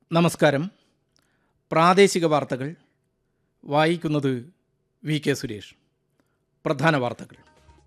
നമസ്കാരം പ്രാദേശിക വാർത്തകൾ വായിക്കുന്നത് വി കെ സുരേഷ് പ്രധാന വാർത്തകൾ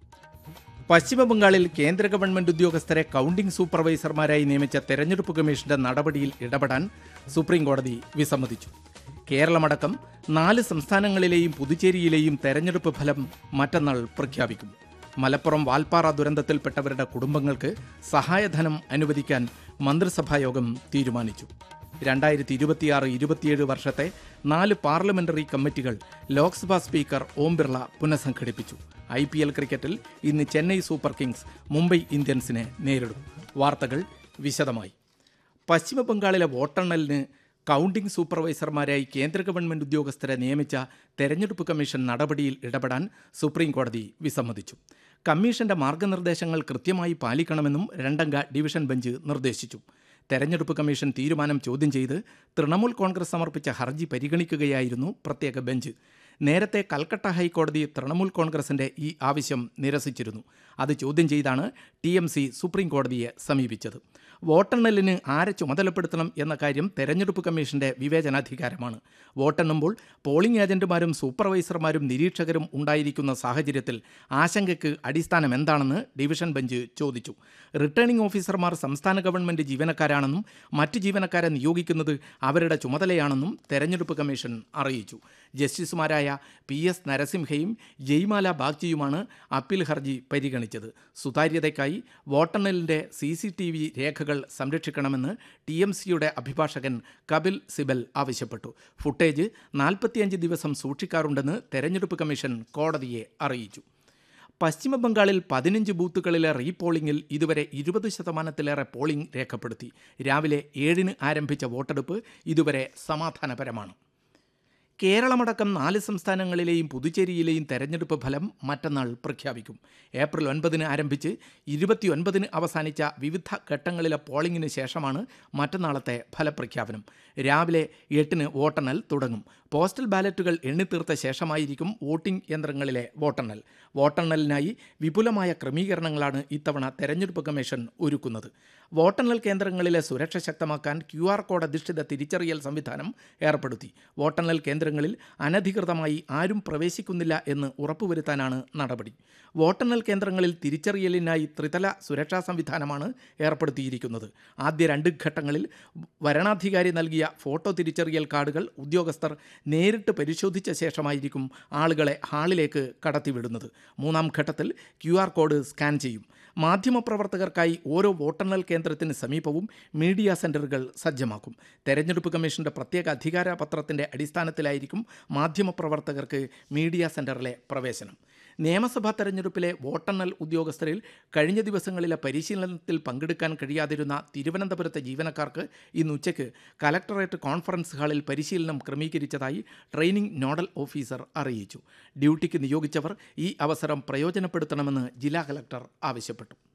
പശ്ചിമ ബംഗാളിൽ കേന്ദ്ര ഗവൺമെന്റ് ഉദ്യോഗസ്ഥരെ കൗണ്ടിംഗ് സൂപ്പർവൈസർമാരായി നിയമിച്ച തെരഞ്ഞെടുപ്പ് കമ്മീഷന്റെ നടപടിയിൽ ഇടപെടാൻ സുപ്രീം കോടതി വിസമ്മതിച്ചു കേരളമടക്കം നാല് സംസ്ഥാനങ്ങളിലെയും പുതുച്ചേരിയിലെയും തെരഞ്ഞെടുപ്പ് ഫലം മറ്റന്നാൾ പ്രഖ്യാപിക്കും മലപ്പുറം വാൽപ്പാറ ദുരന്തത്തിൽപ്പെട്ടവരുടെ കുടുംബങ്ങൾക്ക് സഹായധനം അനുവദിക്കാൻ മന്ത്രിസഭായോഗം തീരുമാനിച്ചു രണ്ടായിരത്തി ഇരുപത്തിയാറ് ഇരുപത്തിയേഴ് വർഷത്തെ നാല് പാർലമെന്ററി കമ്മിറ്റികൾ ലോക്സഭാ സ്പീക്കർ ഓം ബിർള പുനഃസംഘടിപ്പിച്ചു ഐ പി എൽ ക്രിക്കറ്റിൽ ഇന്ന് ചെന്നൈ സൂപ്പർ കിങ്സ് മുംബൈ ഇന്ത്യൻസിനെ നേരിടും വാർത്തകൾ വിശദമായി പശ്ചിമ ബംഗാളിലെ വോട്ടെണ്ണലിന് കൗണ്ടിംഗ് സൂപ്പർവൈസർമാരായി കേന്ദ്ര ഗവൺമെന്റ് ഉദ്യോഗസ്ഥരെ നിയമിച്ച തെരഞ്ഞെടുപ്പ് കമ്മീഷൻ നടപടിയിൽ ഇടപെടാൻ സുപ്രീം കോടതി വിസമ്മതിച്ചു കമ്മീഷന്റെ മാർഗനിർദ്ദേശങ്ങൾ കൃത്യമായി പാലിക്കണമെന്നും രണ്ടംഗ ഡിവിഷൻ ബെഞ്ച് നിർദ്ദേശിച്ചു തെരഞ്ഞെടുപ്പ് കമ്മീഷൻ തീരുമാനം ചോദ്യം ചെയ്ത് തൃണമൂൽ കോൺഗ്രസ് സമർപ്പിച്ച ഹർജി പരിഗണിക്കുകയായിരുന്നു പ്രത്യേക ബെഞ്ച് നേരത്തെ കൽക്കട്ട ഹൈക്കോടതി തൃണമൂൽ കോൺഗ്രസിന്റെ ഈ ആവശ്യം നിരസിച്ചിരുന്നു അത് ചോദ്യം ചെയ്താണ് ടി എം സി സുപ്രീം കോടതിയെ സമീപിച്ചത് വോട്ടെണ്ണലിന് ആരെ ചുമതലപ്പെടുത്തണം എന്ന കാര്യം തെരഞ്ഞെടുപ്പ് കമ്മീഷന്റെ വിവേചനാധികാരമാണ് വോട്ടെണ്ണുമ്പോൾ പോളിംഗ് ഏജന്റുമാരും സൂപ്പർവൈസർമാരും നിരീക്ഷകരും ഉണ്ടായിരിക്കുന്ന സാഹചര്യത്തിൽ ആശങ്കയ്ക്ക് അടിസ്ഥാനം എന്താണെന്ന് ഡിവിഷൻ ബെഞ്ച് ചോദിച്ചു റിട്ടേണിംഗ് ഓഫീസർമാർ സംസ്ഥാന ഗവൺമെന്റ് ജീവനക്കാരാണെന്നും മറ്റ് ജീവനക്കാരെ നിയോഗിക്കുന്നത് അവരുടെ ചുമതലയാണെന്നും തെരഞ്ഞെടുപ്പ് കമ്മീഷൻ അറിയിച്ചു ജസ്റ്റിസുമാരായ പി എസ് നരസിംഹയും ജയ്മാല ബാഗ്ചിയുമാണ് അപ്പീൽ ഹർജി പരിഗണിച്ചത് സുതാര്യതയ്ക്കായി വോട്ടെണ്ണലിന്റെ സി സി ടി വി രേഖകൾ സംരക്ഷിക്കണമെന്ന് ടി എം സിയുടെ അഭിഭാഷകൻ കപിൽ സിബൽ ആവശ്യപ്പെട്ടു ഫുട്ടേജ് നാൽപ്പത്തിയഞ്ച് ദിവസം സൂക്ഷിക്കാറുണ്ടെന്ന് തെരഞ്ഞെടുപ്പ് കമ്മീഷൻ കോടതിയെ അറിയിച്ചു പശ്ചിമ ബംഗാളിൽ പതിനഞ്ച് ബൂത്തുകളിലെ റീപോളിംഗിൽ ഇതുവരെ ഇരുപത് ശതമാനത്തിലേറെ പോളിംഗ് രേഖപ്പെടുത്തി രാവിലെ ഏഴിന് ആരംഭിച്ച വോട്ടെടുപ്പ് ഇതുവരെ സമാധാനപരമാണ് കേരളമടക്കം നാല് സംസ്ഥാനങ്ങളിലെയും പുതുച്ചേരിയിലെയും തെരഞ്ഞെടുപ്പ് ഫലം മറ്റന്നാൾ പ്രഖ്യാപിക്കും ഏപ്രിൽ ഒൻപതിന് ആരംഭിച്ച് ഇരുപത്തിയൊൻപതിന് അവസാനിച്ച വിവിധ ഘട്ടങ്ങളിലെ പോളിംഗിന് ശേഷമാണ് മറ്റന്നാളത്തെ ഫലപ്രഖ്യാപനം രാവിലെ എട്ടിന് വോട്ടെണ്ണൽ തുടങ്ങും പോസ്റ്റൽ ബാലറ്റുകൾ എണ്ണിത്തീർത്ത ശേഷമായിരിക്കും വോട്ടിംഗ് യന്ത്രങ്ങളിലെ വോട്ടെണ്ണൽ വോട്ടെണ്ണലിനായി വിപുലമായ ക്രമീകരണങ്ങളാണ് ഇത്തവണ തെരഞ്ഞെടുപ്പ് കമ്മീഷൻ ഒരുക്കുന്നത് വോട്ടെണ്ണൽ കേന്ദ്രങ്ങളിലെ സുരക്ഷ ശക്തമാക്കാൻ ക്യു ആർ കോഡ് അധിഷ്ഠിത തിരിച്ചറിയൽ സംവിധാനം ഏർപ്പെടുത്തി വോട്ടെണ്ണൽ കേന്ദ്രങ്ങളിൽ അനധികൃതമായി ആരും പ്രവേശിക്കുന്നില്ല എന്ന് ഉറപ്പുവരുത്താനാണ് നടപടി വോട്ടെണ്ണൽ കേന്ദ്രങ്ങളിൽ തിരിച്ചറിയലിനായി ത്രിതല സുരക്ഷാ സംവിധാനമാണ് ഏർപ്പെടുത്തിയിരിക്കുന്നത് ആദ്യ രണ്ട് ഘട്ടങ്ങളിൽ വരണാധികാരി നൽകിയ ഫോട്ടോ തിരിച്ചറിയൽ കാർഡുകൾ ഉദ്യോഗസ്ഥർ നേരിട്ട് പരിശോധിച്ച ശേഷമായിരിക്കും ആളുകളെ ഹാളിലേക്ക് കടത്തിവിടുന്നത് മൂന്നാം ഘട്ടത്തിൽ ക്യു ആർ കോഡ് സ്കാൻ ചെയ്യും മാധ്യമപ്രവർത്തകർക്കായി ഓരോ വോട്ടെണ്ണൽ കേന്ദ്രത്തിന് സമീപവും മീഡിയ സെന്ററുകൾ സജ്ജമാക്കും തെരഞ്ഞെടുപ്പ് കമ്മീഷന്റെ പ്രത്യേക അധികാര പത്രത്തിന്റെ അടിസ്ഥാനത്തിലായിരിക്കും മാധ്യമപ്രവർത്തകർക്ക് മീഡിയ സെന്ററിലെ പ്രവേശനം നിയമസഭാ തെരഞ്ഞെടുപ്പിലെ വോട്ടെണ്ണൽ ഉദ്യോഗസ്ഥരിൽ കഴിഞ്ഞ ദിവസങ്ങളിലെ പരിശീലനത്തിൽ പങ്കെടുക്കാൻ കഴിയാതിരുന്ന തിരുവനന്തപുരത്തെ ജീവനക്കാർക്ക് ഇന്ന് ഉച്ചയ്ക്ക് കലക്ടറേറ്റ് കോൺഫറൻസ് ഹാളിൽ പരിശീലനം ക്രമീകരിച്ചതായി ട്രെയിനിംഗ് നോഡൽ ഓഫീസർ അറിയിച്ചു ഡ്യൂട്ടിക്ക് നിയോഗിച്ചവർ ഈ അവസരം പ്രയോജനപ്പെടുത്തണമെന്ന് ജില്ലാ കലക്ടർ ആവശ്യപ്പെട്ടു